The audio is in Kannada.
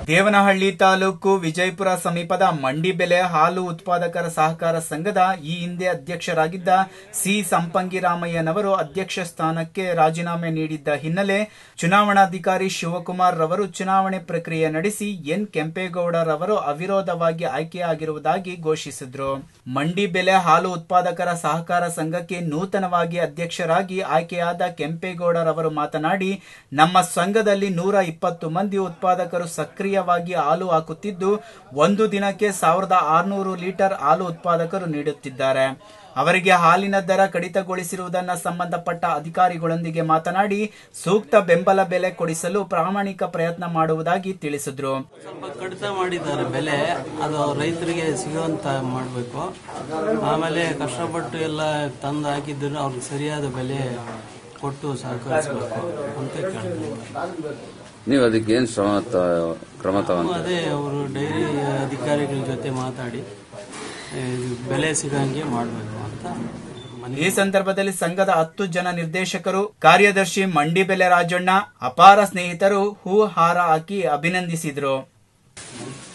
ದೇವನಹಳ್ಳಿ ತಾಲೂಕು ವಿಜಯಪುರ ಸಮೀಪದ ಮಂಡಿಬೆಲೆ ಹಾಲು ಉತ್ಪಾದಕರ ಸಹಕಾರ ಸಂಘದ ಈ ಹಿಂದೆ ಅಧ್ಯಕ್ಷರಾಗಿದ್ದ ಸಿ ಸಂಪಂಗಿರಾಮಯ್ಯನವರು ಅಧ್ಯಕ್ಷ ಸ್ಥಾನಕ್ಕೆ ರಾಜೀನಾಮೆ ನೀಡಿದ್ದ ಹಿನ್ನೆಲೆ ಚುನಾವಣಾಧಿಕಾರಿ ಶಿವಕುಮಾರ್ ರವರು ಚುನಾವಣೆ ಪ್ರಕ್ರಿಯೆ ನಡೆಸಿ ಎನ್ ಕೆಂಪೇಗೌಡರವರು ಅವಿರೋಧವಾಗಿ ಆಯ್ಕೆಯಾಗಿರುವುದಾಗಿ ಘೋಷಿಸಿದ್ರು ಮಂಡಿಬೆಲೆ ಹಾಲು ಉತ್ಪಾದಕರ ಸಹಕಾರ ಸಂಘಕ್ಕೆ ನೂತನವಾಗಿ ಅಧ್ಯಕ್ಷರಾಗಿ ಆಯ್ಕೆಯಾದ ಕೆಂಪೇಗೌಡರವರು ಮಾತನಾಡಿ ನಮ್ಮ ಸಂಘದಲ್ಲಿ ನೂರ ಇಪ್ಪತ್ತು ಮಂದಿ ಉತ್ಪಾದಕರು ಸಕ್ರಿಯವಾಗಿ ಹಾಲು ಹಾಕುತ್ತಿದ್ದು ಒಂದು ದಿನಕ್ಕೆ ಸಾವಿರದ ಆರುನೂರು ಲೀಟರ್ ಹಾಲು ಉತ್ಪಾದಕರು ನೀಡುತ್ತಿದ್ದಾರೆ ಅವರಿಗೆ ಹಾಲಿನ ದರ ಕಡಿತಗೊಳಿಸಿರುವುದನ್ನು ಸಂಬಂಧಪಟ್ಟ ಅಧಿಕಾರಿಗಳೊಂದಿಗೆ ಮಾತನಾಡಿ ಸೂಕ್ತ ಬೆಂಬಲ ಬೆಲೆ ಕೊಡಿಸಲು ಪ್ರಾಮಾಣಿಕ ಪ್ರಯತ್ನ ಮಾಡುವುದಾಗಿ ತಿಳಿಸಿದ್ರು ಸ್ವಲ್ಪ ಕಡಿತ ಮಾಡಿದ್ದಾರೆ ಬೆಲೆ ಅದು ರೈತರಿಗೆ ಸಿಗುವಂತ ಮಾಡಬೇಕು ಆಮೇಲೆ ಕಷ್ಟಪಟ್ಟು ಎಲ್ಲ ತಂದು ಹಾಕಿದ್ರು ಅವ್ರಿಗೆ ಸರಿಯಾದ ಬೆಲೆ ಕೊಟ್ಟು ಸಹಕರಿಸಬೇಕು ಅಂತ ಕೇಳ್ತೀನಿ ನೀವು ಅದಕ್ಕೆ ಏನು ಶ್ರಮ ತ- ಕ್ರಮ ತಗೊಂತ ಅದೇ ಅವರು ಡೈರಿ ಅಧಿಕಾರಿಗಳ ಜೊತೆ ಮಾತಾಡಿ ಏ, ಬೆಲೆ ಸಿಗಂಗೆ ಮಾಡಬೇಕು ಅಂತ ಮನವಿ ಈ ಸಂದರ್ಭದಲ್ಲಿ ಸಂಘದ ಹತ್ತು ಜನ ನಿರ್ದೇಶಕರು ಕಾರ್ಯದರ್ಶಿ ಮಂಡಿಬೆಲೆ ರಾಜಣ್ಣ ಅಪಾರ ಸ್ನೇಹಿತರು ಹೂ ಹಾರ ಹಾಕಿ ಅಭಿನಂದಿಸಿದ್ರು